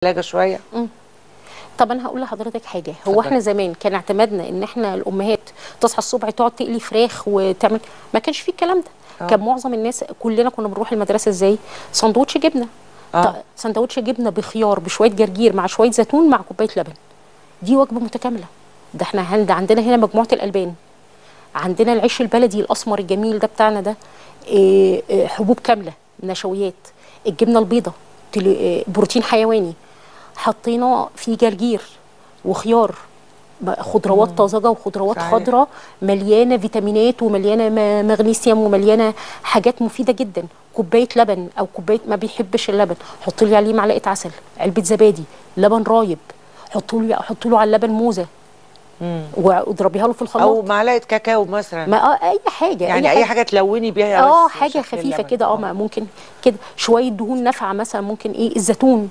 ثلاجه شويه طب انا هقول لحضرتك حاجه هو اتفضلي. احنا زمان كان اعتمادنا ان احنا الامهات تصحى الصبح تقعد تقلي فراخ وتعمل ما كانش فيه الكلام ده آه. كان معظم الناس كلنا كنا بنروح المدرسه ازاي سندوتش جبنه آه. ط- سندوتش جبنه بخيار بشويه جرجير مع شويه زيتون مع كوبايه لبن دي وجبه متكامله ده احنا عند عندنا هنا مجموعه الالبان عندنا العيش البلدي الاسمر الجميل ده بتاعنا ده إيه، إيه، حبوب كامله نشويات الجبنه البيضاء تل- إيه، بروتين حيواني حطينا فيه جرجير وخيار ب- خضروات طازجه وخضروات صحيح. خضراء مليانه فيتامينات ومليانه م- مغنيسيوم ومليانه حاجات مفيده جدا كوبايه لبن او كوبايه ما بيحبش اللبن حط لي عليه معلقه عسل علبه زبادي لبن رايب حط له حط له على اللبن موزه واضربيها له في الخلاط او معلقه كاكاو مثلا ما آه اي حاجه يعني اي حاجه تلوني بيها اه بس حاجه شكل خفيفه اللبن. كده اه ما ممكن كده شويه دهون نافعه مثلا ممكن ايه الزيتون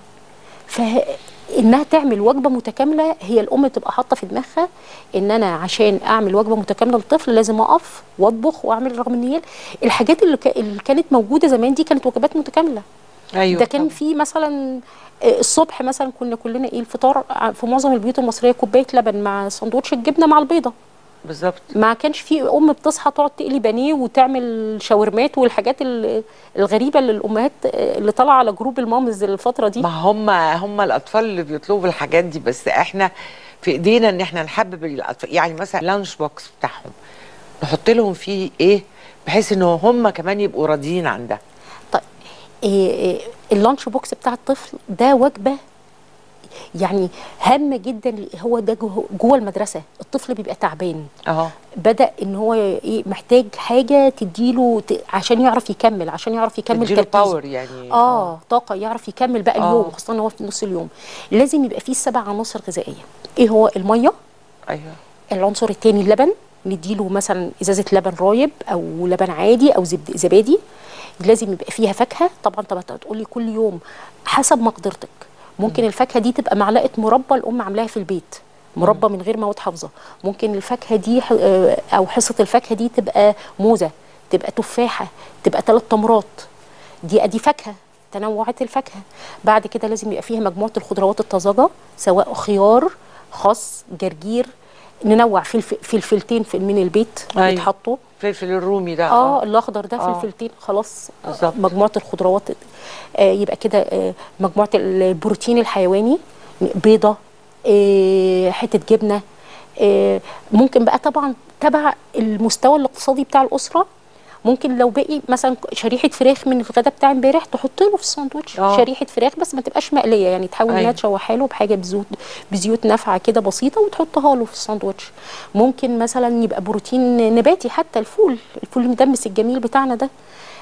فانها تعمل وجبه متكامله هي الام تبقى حاطه في دماغها ان انا عشان اعمل وجبه متكامله للطفل لازم اقف واطبخ واعمل رغم ان هي الحاجات اللي, ك... اللي كانت موجوده زمان دي كانت وجبات متكامله ايوه ده كان طبعاً. في مثلا آه، الصبح مثلا كنا كلنا ايه الفطار ع- في معظم البيوت المصريه كوبايه لبن مع سندوتش الجبنه مع البيضه بالظبط ما كانش في ام بتصحى تقعد تقلي بانيه وتعمل شاورمات والحاجات ال- الغريبه اللي الامهات اللي طالعه على جروب المامز الفتره دي ما هم هم الاطفال اللي بيطلبوا الحاجات دي بس احنا في ايدينا ان احنا نحبب الاطفال يعني مثلا اللانش بوكس بتاعهم نحط لهم فيه ايه بحيث ان هم كمان يبقوا راضيين عن ده طيب إيه إيه اللانش بوكس بتاع الطفل ده وجبه يعني هامه جدا هو ده جوه جوه المدرسه الطفل بيبقى تعبان اهو بدا ان هو ايه محتاج حاجه تديله ت- عشان يعرف يكمل عشان يعرف يكمل تديله تركيزه. باور يعني اه طاقه يعرف يكمل بقى آه. اليوم خاصه ان هو في نص اليوم لازم يبقى فيه السبع عناصر غذائيه ايه هو الميه ايوه العنصر الثاني اللبن نديله مثلا ازازه لبن رايب او لبن عادي او زبد زبادي لازم يبقى فيها فاكهه طبعا طب هتقولي كل يوم حسب مقدرتك ممكن الفاكهه دي تبقى معلقه مربى الام عاملاها في البيت مربى من غير مواد حافظه ممكن الفاكهه دي ح- آه، او حصه الفاكهه دي تبقى موزه تبقى تفاحه تبقى ثلاث تمرات دي ادي فاكهه تنوعات الفاكهه بعد كده لازم يبقى فيها مجموعه الخضروات الطازجه سواء خيار خس جرجير ننوع فلفل فلفلتين في من البيت أيوة. يتحطوا فلفل الرومي ده اه الاخضر ده آه. فلفلتين خلاص آه، بالظبط. مجموعه الخضروات آه يبقى كده آه مجموعه البروتين الحيواني بيضه آه حته جبنه آه ممكن بقى طبعا تبع المستوى الاقتصادي بتاع الاسره ممكن لو بقي مثلا شريحه فراخ من الغداء بتاع امبارح تحط له في الساندوتش آه. شريحه فراخ بس ما تبقاش مقليه يعني تحاول انها أيوة. تشوحها له بحاجه بزيوت بزيوت نافعه كده بسيطه وتحطها له في الساندوتش ممكن مثلا يبقى بروتين نباتي حتى الفول الفول المدمس الجميل بتاعنا ده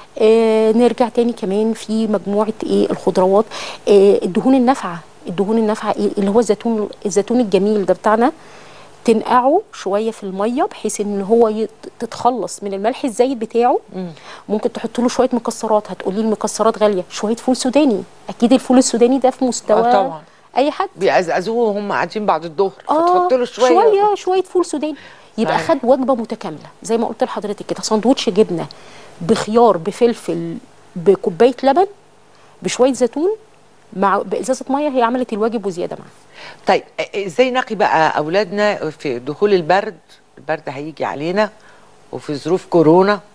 آه نرجع تاني كمان في مجموعه ايه الخضروات آه الدهون النافعه الدهون النافعه ايه اللي هو الزيتون الزيتون الجميل ده بتاعنا تنقعه شويه في الميه بحيث ان هو يت- تتخلص من الملح الزايد بتاعه ممكن تحط له شويه مكسرات هتقولي المكسرات غاليه شويه فول سوداني اكيد الفول السوداني ده في مستوى آه طبعا. اي حد بيقزقزوه وهم قاعدين بعد الظهر اه فتحط له شويه شويه شويه فول سوداني يبقى صحيح. خد وجبه متكامله زي ما قلت لحضرتك كده سندوتش جبنه بخيار بفلفل بكوبايه لبن بشويه زيتون مع بازازه ميه هي عملت الواجب وزياده معاه طيب آه، ازاي نقي بقى اولادنا في دخول البرد البرد هيجي علينا وفي ظروف كورونا